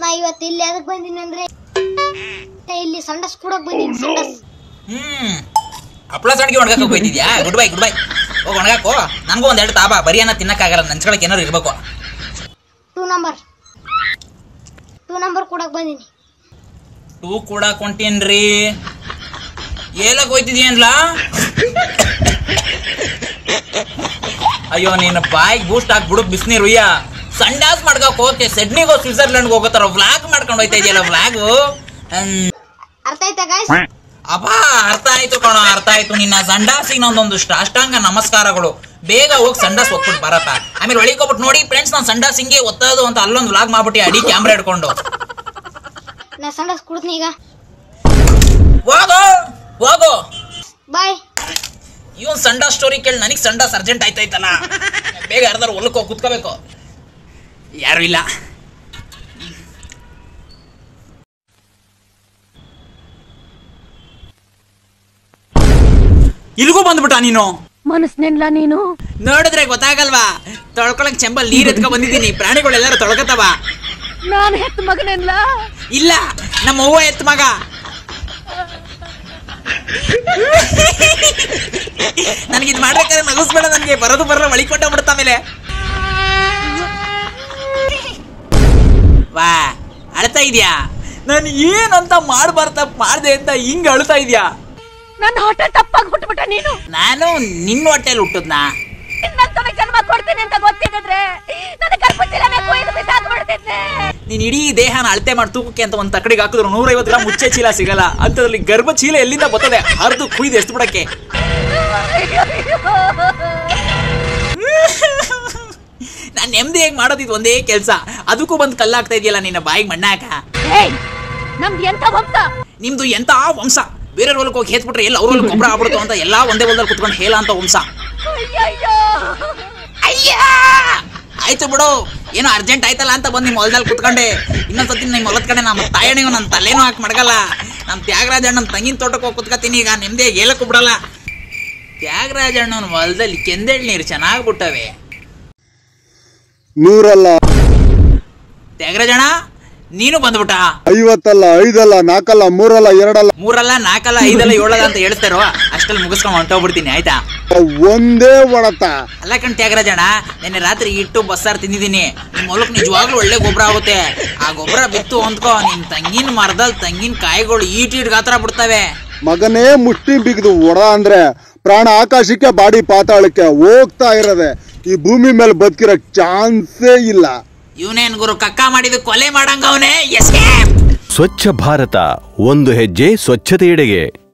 ನಾ ಇವತ್ತು ಇಲ್ಲಿ ಅದಕ್ಕೆ ಬಂದಿನಿ ಅಂದ್ರೆ ಇಲ್ಲಿ ಸಂಡಸ್ ಕೂಡಕ್ ಬಂದಿನಿ ಸಂಡಸ್ ಹ್ಮ್ ಹಪ್ಳ ಸಂಡಿಗೆ ಒಣಗಕ್ಕೆ ಹೋಗ್ತಿದ್ಯಾ ಗುಡ್ ಬೈ ಗುಡ್ ಬೈ ಹೋಗಿ ಒಣಗಾಕೋ ನನಗೂ ಒಂದೆರಡು ತಾಬ ಬರೀ ಅನ್ನ ತಿನ್ನಕ್ಕಾಗಲ್ಲ ನಂಚ್ಕೊಳಕ್ಕೆ ಏನಾರು ಇರ್ಬೇಕು ಟೂ ನಂಬರ್ ಟೂ ನಂಬರ್ ಕೂಡಕ್ ಬಂದಿನಿ ಟೂ ಕೂಡ ಕೊಂಟೇನ್ರಿ ಏಲಕ್ ಹೋಯ್ತಿದ್ಯನ್ಲ ಅಯ್ಯೋ ನೀನು ಬಾಯಿಗೆ ಬೂಸ್ಟ್ ಹಾಕಿ ಬಿಡು ಬಿಸಿನೀರು ಉಯ್ಯ ಸಂಡಾಸ್ ಮಾಡ್ಕೋಕ್ ಹೋಗ್ತೆ ಸೆಡ್ನಿಗೋ ಸ್ವಿಟ್ಜರ್ಲೆಂಡ್ಗೆ ಹೋಗೋತಾರ ವ್ಲಾಗ್ ಮಾಡ್ಕೊಂಡು ಹೋಯ್ತಾ ಇದೆಯಲ್ಲ ವ್ಲಾಗು ಅರ್ಥ ಆಯ್ತಾ ಗಾಯ್ಸ್ ಅಪ್ಪ ಅರ್ಥ ಆಯ್ತು ಕಣೋ ಅರ್ಥ ಆಯ್ತು ನಿನ್ನ ಸಂಡಾಸಿಗೆ ನಂದೊಂದು ಅಷ್ಟಾಂಗ ನಮಸ್ಕಾರಗಳು ಬೇಗ ಹೋಗಿ ಸಂಡಾಸ್ ಹೋಗ್ಬಿಟ್ಟು ಬರಪ್ಪ ಆಮೇಲೆ ಒಳಗೆ ಹೋಗ್ಬಿಟ್ಟು ನೋಡಿ ಫ್ರೆಂಡ್ಸ್ ನಾನು ಸಂಡಾಸ್ ಹಿಂಗೆ ಒತ್ತೋದು ಅಂತ ಅಲ್ಲೊಂದು ವ್ಲಾಗ್ ಮಾಡ್ಬಿಟ್ಟು ಅಡಿ ಕ್ಯಾಮ್ರಾ ಹಿಡ್ಕೊಂಡು ನಾ ಸಂಡಸ್ ಕುಡ್ತೀನಿ ಈಗ ಹೋಗೋ ಹೋಗೋ ಬಾಯ್ ಇವನ್ ಸಂಡಾ ಸ್ಟೋರಿ ಕೇಳಿ ನನಗೆ ಸಂಡಾಸ್ ಅರ್ಜೆಂಟ್ ಆಯ್ತಾಯ್ತಲ್ಲ ಬೇಗ ಯಾರ್ದಾರು ಹೊಲಕ್ಕೆ ಹೋಗಿ ಕುತ್ಕೋಬೇಕು ಯಾರು ಇಲ್ಲ ಇಲ್ಗೂ ಬಂದ್ಬಿಟ್ಟ ನೀನು ಮನಸ್ನೆಲ್ಲ ನೀನು ನೋಡಿದ್ರೆ ಗೊತ್ತಾಗಲ್ವಾ ತೊಳ್ಕೊಳಕ್ ಚೆಂಬಲ್ ನೀರ್ ಎತ್ಕೊ ಬಂದಿದ್ದೀನಿ ಪ್ರಾಣಿಗಳೆಲ್ಲರೂ ತೊಳ್ಕೊತಾವ ನಾನು ಹೆತ್ತ ಮಗನೆಲ್ಲ ಇಲ್ಲ ನಮ್ಮ ಅವ್ವ ಎತ್ ಮಗ ನನಗೆ ಇದು ಮಾಡ್ಬೇಕಾದ್ರೆ ನಗಿಸ್ಬೇಡ ನನಗೆ ಬರೋದು ಬರಲ್ಲ ಒಳಿಕೊಂಡ ಬಿಡುತ್ತ ಆಮೇಲೆ ವಾ ಅಳ್ತಾ ಇದೀಯಾ ನಾನು ಏನಂತ ಮಾಡ್ಬಾರ್ದ ತಪ್ಪು ಮಾಡ್ದೆ ಅಂತ ಹಿಂಗ್ ಅಳ್ತಾ ಇದೀಯಾ ನನ್ನ ಹೊಟ್ಟೆ ತಪ್ಪಾಗಿ ಹುಟ್ಬಿಟ್ಟ ನೀನು ನಾನು ನಿನ್ನ ಹೊಟ್ಟೆಲಿ ಹುಟ್ಟದ್ನಾ ಇನ್ನೊಂದ್ಸಲ ಜನ್ಮ ಕೊಡ್ತೀನಿ ಅಂತ ಗೊತ್ತಿದ್ರೆ ನನ್ನ ಗರ್ಭಚೀಲನೇ ಕೊಯ್ದು ಬಿಸಾಕ್ಬಿಡ್ತಿದ್ದೆ ನೀನ್ ಇಡೀ ದೇಹನ ಅಳತೆ ಮಾಡಿ ತೂಕಕ್ಕೆ ಅಂತ ಒಂದು ತಕಡಿಗೆ ಹಾಕಿದ್ರು ನೂರೈವತ್ತು ಗ್ರಾಮ್ ಮುಚ್ಚೆ ಚೀಲ ಸಿಗಲ್ಲ ಅಂತದ್ರಲ್ಲಿ ಗರ್ಭ ಚೀಲ ಎಲ್ಲಿಂದ ಬರ್ತದೆ ಹರಿದು ಕುಯ್ದು ಎಷ್ಟು ಬಿಡಕ್ಕೆ ನಾನು ನೆಮ್ಮದಿಯಾಗಿ ಮಾಡೋದಿದ್ ಒಂದೇ ಕೆಲಸ ಅದಕ್ಕೂ ಬಂದು ಕಲ್ಲಾಗ್ತಾ ಇದೆಯಲ್ಲ ನಿನ್ನ ಬಾಯಿಗೆ ಮಣ್ಣಾಕ ಏಯ್ ನಮ್ದು ಎಂತ ವಂಶ ನಿಮ್ದು ಎಂತ ವಂಶ ಬೇರೆ ಹೊಲಕ್ಕೆ ಹೋಗಿ ಹೇತ್ಬಿಟ್ರೆ ಎಲ್ಲ ಅವ್ರ ಹೊಲಕ್ಕೆ ಗೊಬ್ಬರ ಆಗ್ಬಿಡ್ತು ಅಂತ ಎಲ್ಲಾ ಒಂದೇ ಹೊಲದಲ್ಲಿ ಕುತ್ಕೊಂಡು ಹೇಳ ಅಂತ ವಂಶ ಅಯ್ಯಯ್ಯೋ ಅಯ್ಯ ಆಯ್ತು ಬಿಡು ಏನೋ ಅರ್ಜೆಂಟ್ ಆಯ್ತಲ್ಲ ಅಂತ ಬಂದು ನಿಮ್ಮ ಹೊಲದಲ್ಲಿ ಕುತ್ಕೊಂಡೆ ಇನ್ನೊಂದ್ಸತಿ ನಿಮ್ಮ ಹೊಲದ ಕಡೆ ನಮ್ಮ ತಾಯಣಿಗೂ ನನ್ನ ತಲೆನೂ ಹಾಕಿ ಮಡಗಲ್ಲ ನಮ್ಮ ತ್ಯಾಗರಾಜ ಅಣ್ಣನ ತಂಗಿನ ತೋಟಕ್ಕೆ ಹೋಗಿ ಕುತ್ಕೊತೀನಿ ಈಗ ನೆಮ್ಮದಿಯಾಗಿ ಹೇಳಕ್ಕೂ ಬಿಡಲ್ಲ ತ್ಯಾಗರಾಜ ಅಣ್ಣನ ಹೊಲದಲ್ಲಿ ಕೆಂದೇಳ್ ನೀರು ಚೆನ್ನಾಗಿ ಬಿಟ್ಟವೆ ನೂರಲ್ಲ ತ್ಯಾಗರಾಜ ಅಣ್ಣ ನೀನು ಬಂದ್ಬಿಟ್ಟ ಐವತ್ತಲ್ಲ ಐದಲ್ಲ ನಾಲ್ಕಲ್ಲ ಮೂರಲ್ಲ ಎರಡಲ್ಲ ಮೂರಲ್ಲ ನಾಲ್ಕಲ್ಲ ಐದಲ್ಲ ಏಳಲ್ಲ ಅಂತ ಹೇಳ್ತಾರೋ ಅಷ್ಟಲ್ಲಿ ಮುಗಿಸ್ಕೊಂಡು ಹೊಂಟೋಗ್ಬಿಡ್ತೀನಿ ಆಯ್ತಾ ಒಂದೇ ಒಡತ ಅಲ್ಲ ಕಣ್ ತ್ಯಾಗರಾಜ ಅಣ್ಣ ನಿನ್ನೆ ರಾತ್ರಿ ಇಟ್ಟು ಬಸ್ಸಾರು ತಿಂದಿದ್ದೀನಿ ನಿಮ್ಮ ಹೊಲಕ್ಕೆ ನಿಜವಾಗ್ಲೂ ಒಳ್ಳೆ ಗೊಬ್ಬರ ಆಗುತ್ತೆ ಆ ಗೊಬ್ಬರ ಬಿತ್ತು ಅಂದ್ಕೋ ನಿನ್ ತಂಗಿನ ಮರದಲ್ಲಿ ತಂಗಿನ ಕಾಯಿಗಳು ಈಟ್ ಈಟ್ ಗಾತ್ರ ಬಿಡ್ತವೆ ಮಗನೇ ಮುಷ್ಟಿ ಬಿಗಿದು ಒಡ ಅಂದ್ರೆ ಪ್ರಾಣ ಆಕಾಶಕ್ಕೆ ಬಾಡಿ ಪಾತಾಳಕ್ಕೆ ಹೋಗ್ತಾ ಇರದೆ ಈ ಭೂಮಿ ಮೇಲೆ ಬದುಕಿರೋ ಚಾನ್ಸೇ ಇಲ್ಲ ಇವನೇನ್ ಗುರು ಕಕ್ಕ ಮಾಡಿದ ಕೊಲೆ ಮಾಡಂಗ ಅವನೇ ಎಸ್ಕೇಪ್ ಸ್ವಚ್ಛ ಭಾರತ ಒಂದು ಹೆಜ್ಜೆ ಸ್ವಚ್ಛತೆಯೆಡೆಗೆ